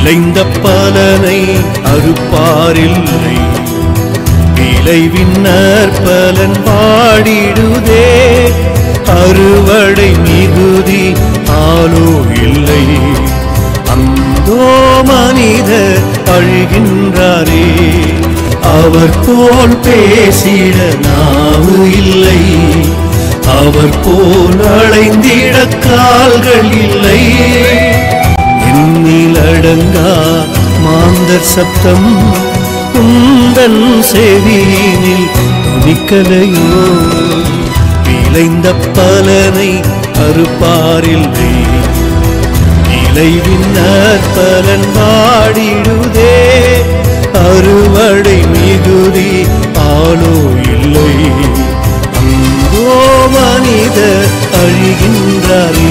விளைந்த பலனை அறுப்பாரில்லை விளைவின் நற்பலன் வாடிடுதே அறுவடை மிகுதி ஆலோ இல்லை அந்தோ மனிதர் அழுகின்றாரே அவர் போல் பேசிட நாவு இல்லை அவர் போல் அலைந்திட கால்கள் இல்லை எண்ணில் அடங்கா மாந்தர் சப்தம் உந்தன் செவியினில் துணிக்கலையோ விளைந்த பலனை அறுப்பாரில்லை இலைவின் நற்பலன் வாடிடுதே அறுவடை மிகுதி ஆளோ இல்லை அங்கோ மனித அழிகின்றாரே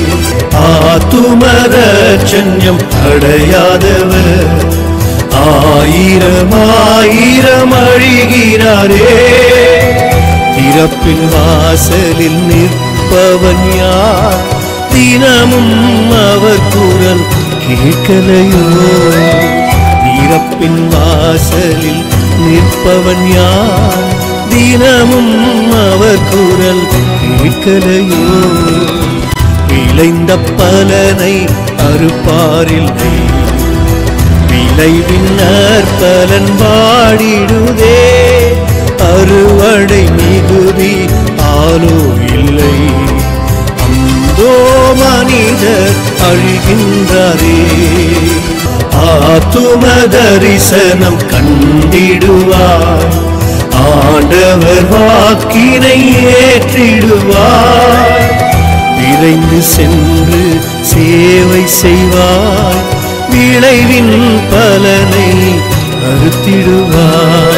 ஆத்துமரட்சண்யம் அடையாதவர் ஆயிரம் ஆயிரம் அழிகிறாரே இறப்பின் வாசலில் நிற்பவன் யார் தினமும் அவர் குரல் கேட்கலையோ இறப்பின் வாசலில் நிற்பவன் யார் தினமும் அவர் குரல் கேட்கலையோ விளைந்த பலனை அறுப்பாரில்லை விளைவின் நற்பலன் வாடிடுதே அறுவடை மிகுதி ஆலோ இல்லை அந்தோ மனிதர் அழுகின்றாரே ஆத்தும தரிசனம் கண்டிடுவார் ஆண்டவர் வாக்கினை ஏற்றிடுவார் விரைந்து சென்று சேவை செய்வாய் விளைவின் பலனை அறுத்திடுவாய்